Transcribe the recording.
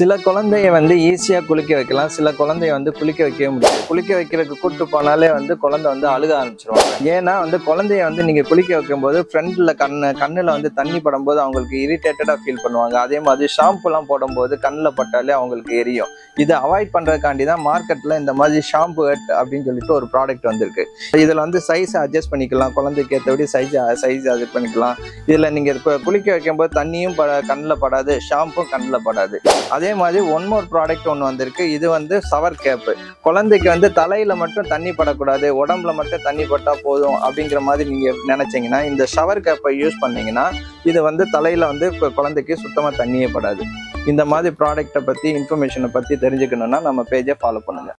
சில குழந்தைய வந்து ஈஸியா குளிக்க வைக்கலாம் சில குழந்தைய வந்து குளிக்க வைக்கவே முடியாது குளிக்க வைக்கிறதுக்கு கூட்டு போனாலே வந்து குழந்தை வந்து அழுக ஆரம்பிச்சிருவாங்க ஏன்னா வந்து குழந்தைய வந்து நீங்க குளிக்க வைக்கும்போது ஃப்ரண்ட்ல கண்ணு கண்ணுல வந்து தண்ணி படும்போது அவங்களுக்கு இரிட்டேட்டடா ஃபீல் பண்ணுவாங்க அதே மாதிரி ஷாம்புலாம் போடும்போது கண்ணில் பட்டாலே அவங்களுக்கு எரியும் இதை அவாய்ட் பண்றதுக்காண்டி தான் மார்க்கெட்ல இந்த மாதிரி ஷாம்பு அப்படின்னு சொல்லிட்டு ஒரு ப்ராடக்ட் வந்திருக்கு இதுல வந்து சைஸ் அட்ஜஸ்ட் பண்ணிக்கலாம் குழந்தைக்கு ஏற்றபடி சைஸ் சைஸ் அட்ஜஸ்ட் பண்ணிக்கலாம் இதுல நீங்க கு- குளிக்க வைக்கும்போது தண்ணியும் பட கண்ணில் படாது ஷாம்பும் கண்ணில் படாது அதே மாதிரி ஒன் மோர் ப்ராடக்ட் ஒன்று வந்திருக்கு இது வந்து சவர் கேப்பு குழந்தைக்கு வந்து தலையில மட்டும் தண்ணி படக்கூடாது உடம்புல மட்டும் தண்ணி பட்டா போதும் அப்படிங்கிற மாதிரி நீங்க நினைச்சீங்கன்னா இந்த ஷவர் கேப்பை யூஸ் பண்ணீங்கன்னா இது வந்து தலையில வந்து கு- குழந்தைக்கு சுத்தமா தண்ணியே படாது இந்த மாதிரி ப்ராடக்ட்டை பத்தி இன்ஃபர்மேஷனை பத்தி தெரிஞ்சுக்கணும்னா நம்ம பேஜை ஃபாலோ பண்ணுங்க